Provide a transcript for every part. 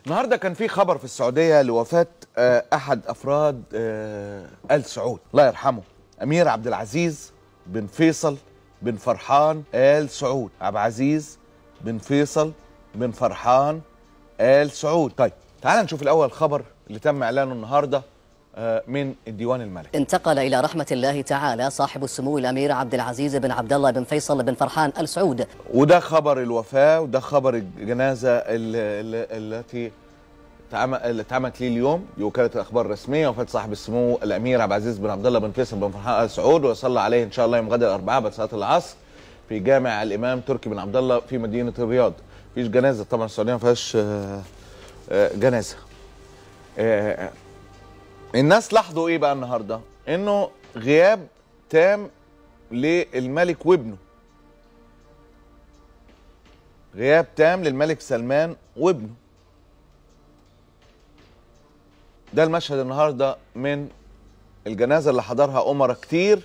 النهارده كان في خبر في السعوديه لوفاه آه، احد افراد آه، ال سعود الله يرحمه امير عبد العزيز بن فيصل بن فرحان ال سعود عبد العزيز بن فيصل بن فرحان ال سعود طيب تعال نشوف الاول الخبر اللي تم اعلانه النهارده آه، من الديوان الملكي انتقل إلى رحمة الله تعالى صاحب السمو الأمير عبد العزيز بن عبد الله بن فيصل بن فرحان آل سعود وده خبر الوفاة وده خبر الجنازة ال- ال- التي تعم- اللي اتعملت لي اليوم دي وكالة الأخبار الرسمية وفاة صاحب السمو الأمير عبد العزيز بن عبد الله بن فيصل بن فرحان آل سعود ويصلى عليه إن شاء الله يوم غد الأربعاء بعد صلاة العصر في جامع الإمام تركي بن عبد الله في مدينة الرياض مفيش جنازة طبعا السعودية ما فيهاش آه، آه، جنازة آه، الناس لاحظوا إيه بقى النهاردة إنه غياب تام للملك وابنه غياب تام للملك سلمان وابنه ده المشهد النهارده من الجنازه اللي حضرها امراء كتير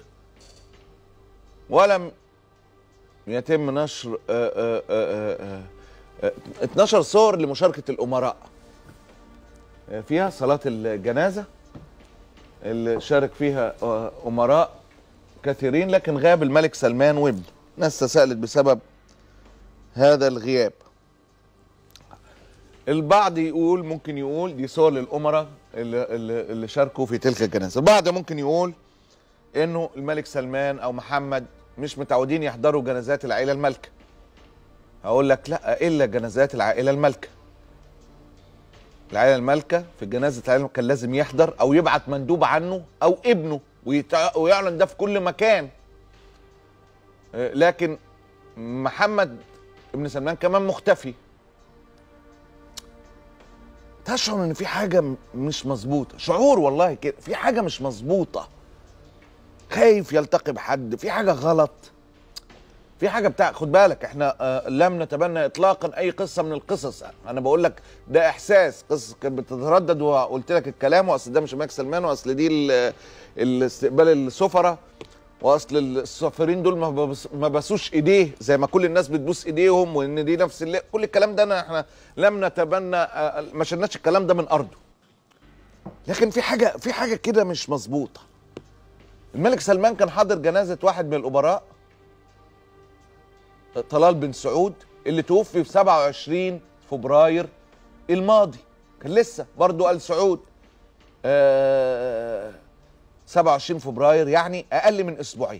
ولم يتم نشر آه، آه، آه، آه، آه، 12 صور لمشاركه الامراء آه، فيها صلاه الجنازه اللي شارك فيها آه، امراء كثيرين لكن غاب الملك سلمان وابنه ناس تساءلت بسبب هذا الغياب البعض يقول ممكن يقول دي صور للأمراء اللي, اللي, اللي شاركوا في تلك الجنازة البعض ممكن يقول انه الملك سلمان او محمد مش متعودين يحضروا جنازات العائلة المالكة هقول لك لا الا جنازات العائلة المالكة العائلة المالكة في جنازة العائلة المالكة كان لازم يحضر او يبعت مندوب عنه او ابنه ويتع... ويعلن ده في كل مكان آه، لكن محمد ابن سلمان كمان مختفي تشعر ان في حاجه م- مش مظبوطه شعور والله كده في حاجه مش مظبوطه خايف يلتقي بحد في حاجه غلط في حاجه بتاع خد بالك احنا آه لم نتبنى اطلاقا اي قصه من القصص انا بقول لك ده احساس قصص كانت بتتردد وقلت لك الكلام واصل ده مش الملك سلمان واصل دي ال- الاستقبال السفراء واصل السافرين دول ما ببس- ما بسوش ايديه زي ما كل الناس بتبوس ايديهم وان دي نفس اللي كل الكلام ده أنا احنا لم نتبنى آه، ما شلناش الكلام ده من ارضه لكن في حاجه في حاجه كده مش مظبوطه الملك سلمان كان حاضر جنازه واحد من الامراء طلال بن سعود اللي توفي في 27 فبراير الماضي كان لسه برضه ال سعود آه 27 فبراير يعني اقل من اسبوعين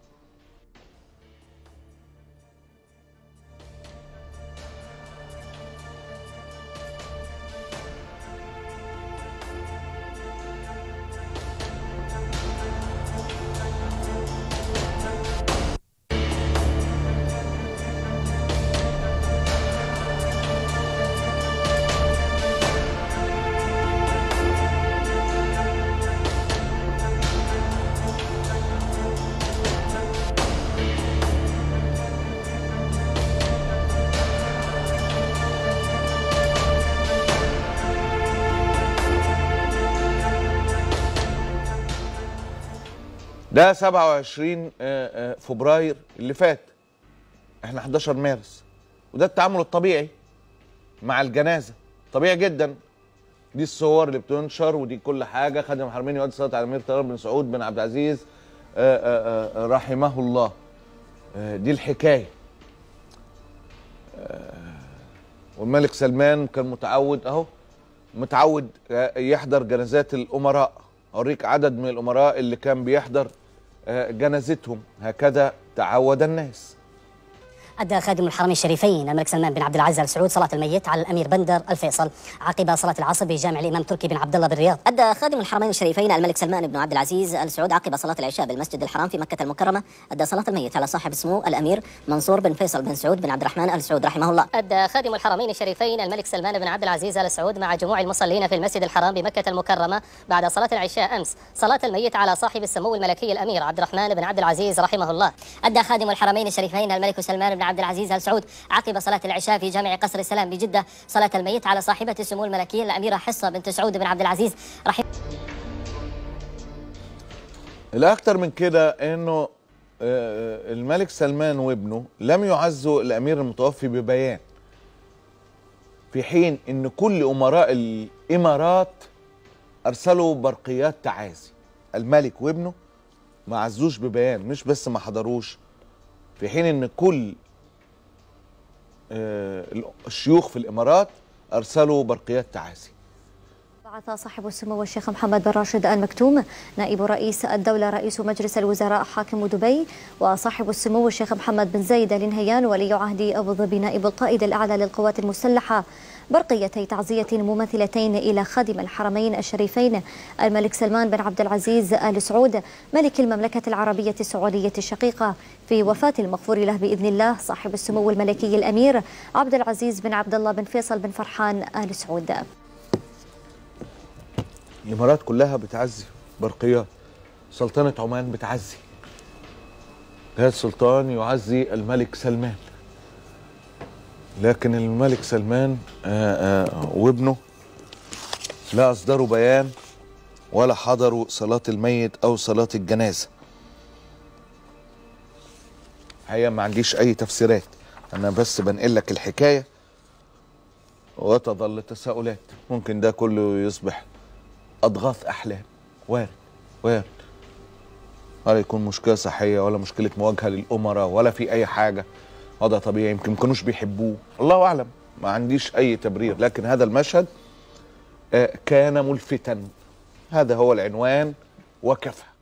ده 27 آه، آه، فبراير اللي فات احنا 11 مارس وده التعامل الطبيعي مع الجنازه طبيعي جدا دي الصور اللي بتنشر ودي كل حاجه خادم الحرمين يؤدي صلاه على الامير طارق بن سعود بن عبد العزيز آه، آه، آه، رحمه الله آه، دي الحكايه آه، والملك سلمان كان متعود اهو متعود آه، يحضر جنازات الامراء اوريك عدد من الامراء اللي كان بيحضر آه، جنازتهم هكذا تعود الناس أدى خادم الحرمين الشريفين الملك سلمان بن عبد العزيز آل سعود صلاة الميت على الأمير بندر الفيصل عقب صلاة العصر بجامع الإمام تركي بن عبد الله بالرياض أدى خادم الحرمين الشريفين الملك سلمان بن عبد العزيز آل سعود عقب صلاة العشاء بالمسجد الحرام في مكة المكرمة أدى صلاة الميت على صاحب السمو الأمير منصور بن فيصل بن سعود بن عبد الرحمن آل سعود رحمه الله أدى خادم الحرمين الشريفين الملك سلمان بن عبد العزيز آل سعود مع جموع المصلين في المسجد الحرام بمكة المكرمة بعد صلاة العشاء أمس صلاة الميت على صاحب السمو الملكي الأمير عبد الرحمن بن عبد العزيز رحمه الله أدى خادم الحرمين الشريفين الملك سلمان بن عبد العزيز آل سعود عقب صلاة العشاء في جامع قصر السلام بجدة صلاة الميت على صاحبة السمو الملكية الأميرة حصة بنت سعود بن عبد العزيز رحمه الاكتر من كده انه آه، الملك سلمان وابنه لم يعزوا الامير المتوفي ببيان في حين ان كل امراء الامارات ارسلوا برقيات تعازي الملك وابنه ما عزوش ببيان مش بس ما حضروش في حين ان كل آه، الشيوخ في الامارات ارسلوا برقيات تعازي بعث صاحب السمو الشيخ محمد بن راشد آل مكتوم نائب رئيس الدولة رئيس مجلس الوزراء حاكم دبي وصاحب السمو الشيخ محمد بن زايد آل نهيان ولي عهد أبو ظبي نائب القائد الأعلى للقوات المسلحة برقيتي تعزية مماثلتين إلى خادم الحرمين الشريفين الملك سلمان بن عبد العزيز آل سعود ملك المملكة العربية السعودية الشقيقة في وفاة المغفور له بإذن الله صاحب السمو الملكي الأمير عبد العزيز بن عبد الله بن فيصل بن فرحان آل سعود الامارات كلها بتعزي برقيات سلطنه عمان بتعزي هذا السلطان يعزي الملك سلمان لكن الملك سلمان آآ آآ وابنه لا اصدروا بيان ولا حضروا صلاه الميت او صلاه الجنازه هي ما عنديش اي تفسيرات انا بس بنقل لك الحكايه وتظل تساؤلات ممكن ده كله يصبح اضغاث احلام وارد وارد ولا يكون مشكله صحيه ولا مشكله مواجهه للامراء ولا في اي حاجه وضع طبيعي يمكن ما كانوش بيحبوه الله اعلم ما عنديش اي تبرير لكن هذا المشهد آه، كان ملفتا هذا هو العنوان وكفى